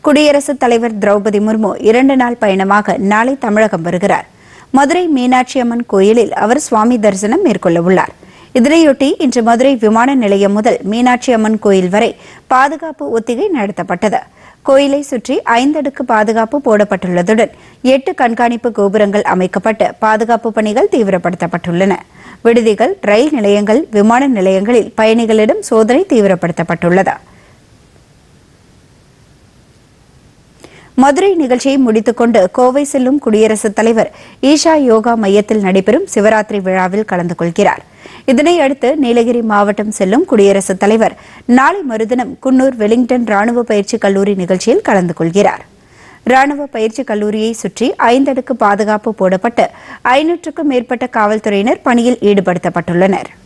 குடியரசுத் தலைவர் திரௌபதி முர்மு இரண்டு நாள் பயணமாக நாளை தமிழகம் வருகிறார் மதுரை மீனாட்சி அம்மன் கோயிலில் அவர் சுவாமி தரிசனம் மேற்கொள்ள உள்ளார் இதனையொட்டி இன்று மதுரை விமான நிலையம் முதல் மீனாட்சி அம்மன் கோயில் வரை பாதுகாப்பு ஒத்திகை நடத்தப்பட்டது கோயிலை சுற்றி ஐந்தடுக்கு பாதுகாப்பு போடப்பட்டுள்ளதுடன் எட்டு கண்காணிப்பு கோபுரங்கள் அமைக்கப்பட்டு பாதுகாப்பு பணிகள் தீவிரப்படுத்தப்பட்டுள்ளன விடுதிகள் ரயில் நிலையங்கள் விமான நிலையங்களில் பயணிகளிடம் சோதனை தீவிரப்படுத்தப்பட்டுள்ளது மதுரை நிகழ்ச்சியை முடித்துக்கொண்டு கோவை செல்லும் குடியரசுத் தலைவர் ஈஷா யோகா மையத்தில் நடைபெறும் சிவராத்திரி விழாவில் கலந்து கொள்கிறார் இதனையடுத்து நீலகிரி மாவட்டம் செல்லும் குடியரசுத் தலைவர் நாளை மறுதினம் குன்னூர் வெலிங்டன் ராணுவ பயிற்சி கல்லூரி நிகழ்ச்சியில் கலந்து கொள்கிறார் ராணுவ பயிற்சி கல்லூரியை சுற்றி ஐந்தடுக்கு பாதுகாப்பு போடப்பட்டு ஐநூற்றுக்கும் மேற்பட்ட காவல்துறையினர் பணியில் ஈடுபடுத்தப்பட்டுள்ளனர்